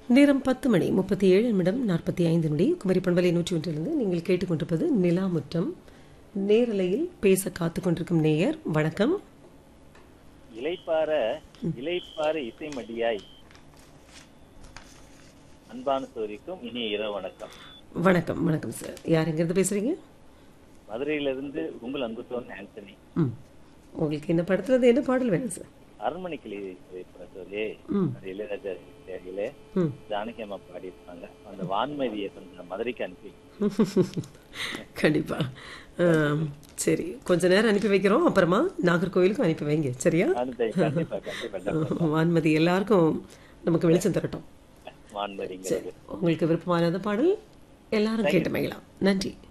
நேரம் பத்து மணி முப்பத்தி ஏழு நிமிடம் நாற்பத்தி ஐந்து நொடி குமரி பண்பலை நூற்றி ஒன்றிலிருந்து நீங்கள் கேட்டுக்கொண்டிருப்பது நிலாமுற்றம் நேரலையில் பேச காத்துக் கொண்டிருக்கும் நேயர் வணக்கம் இலைப்பார இலைப்பார இசைமடியாய் அன்பான சோரிக்கும் இனிய இரவு வணக்கம் வணக்கம் வணக்கம் சார் யார் எங்கிருந்து பேசுறீங்க மதுரையிலிருந்து உங்கள் அன்புத்தோன் ஆண்டனி ம் உங்களுக்கு என்ன படத்துல என்ன பாடல் வேணும் சார் அரண்மனை கிளி சொல்லி ம். அது இளையராஜா தேவையிலே ம் ஜானகி அம்மா பாடியிருப்பாங்க அந்த வான்மதியை கொஞ்சம் மதுரைக்கு அனுப்பி கண்டிப்பா ஆம், சரி கொஞ்ச நேரம் அனுப்பி வைக்கிறோம் அப்புறமா நாகர்கோவிலுக்கும் அனுப்பி வைங்க சரியா அனுப்பி கண்டிப்பா கண்டிப்பா வான்மதி எல்லாருக்கும் நமக்கு வெளிச்சம் தரட்டும் வான்மதிங்கிறது உங்களுக்கு விருப்பமான பாடல் எல்லாரும் கேட்டு மகிழலாம் நன்றி